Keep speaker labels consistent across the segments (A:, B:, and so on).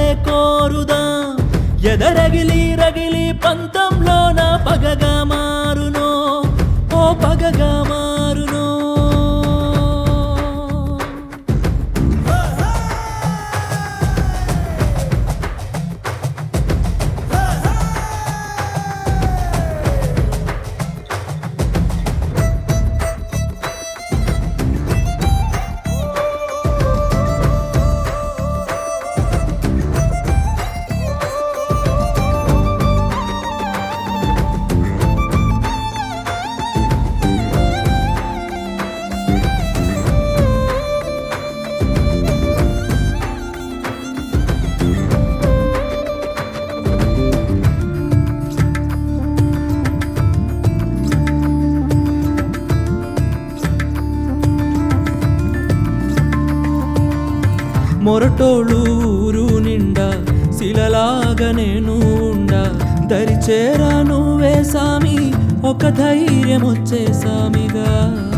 A: కోరుదా ఎదరగిలి రగిలి పంతంలోన పగగా మారునో ఓ పగగా మారునో మొరటోళ్ళు ఊరు నిండా శిలలాగా నేను ఉండా దరిచేరా నువ్వే సామి ఒక ధైర్యం వచ్చే సామిగా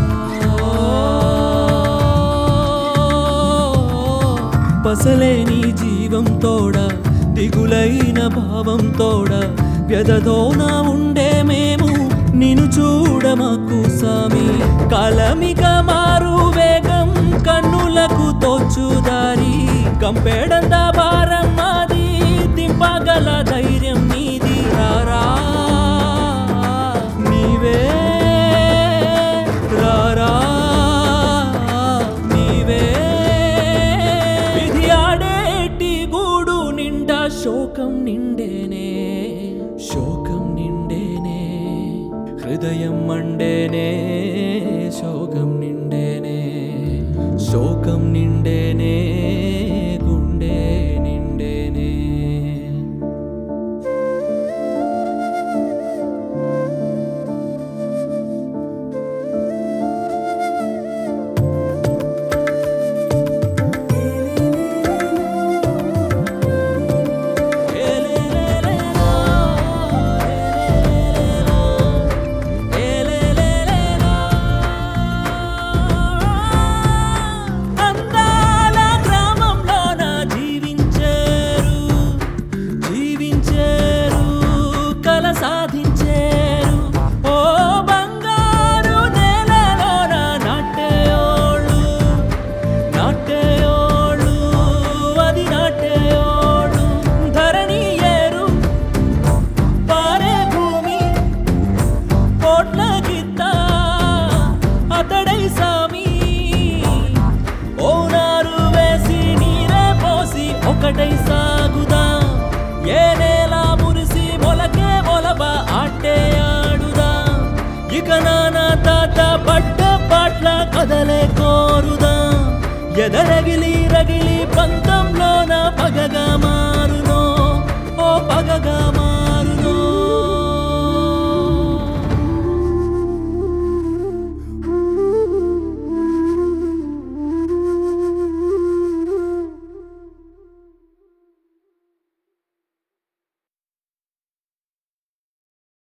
A: పసలేని జీవం తోడా దిగులైన భావం తోడా వ్యధతోన ఉండే మేము నిన్ను చూడమకు సామి కాలమిగా మారు వేగం కన్నులకు తోచుదారి కంపేడంత భారం మాది దింపగల ధైర్యం నీది రారా నీవే రారా నీవే విధి ఆడేటి గూడు నిండా శోకం నిండేనే శోకం నిండేనే హృదయం మండేనే శోకం నిండేనే శోకం నిండేనే గుండె నిండేనే అందాల గ్రామంలోన జీవించారు జీవించారు కల సాధించారు ఓ బంగారు నేలలోన నాటేయోళ్ళు నాటేయోళ్ళు అది నాటేయోళ్ళు ధరణి ఏరు పారే భూమి కోట్ల గిత్త అతడై సామి ఓనారు వేసి నీరే పోసి ఒకటై సాగుదా ఏ నేల మురిసి మొలకే మొలబ ఆటే ఆడుదా ఇక నానా తాత పడ్డ పాట్ల కదలే కోరుదా ఎదరగిలి రగిలి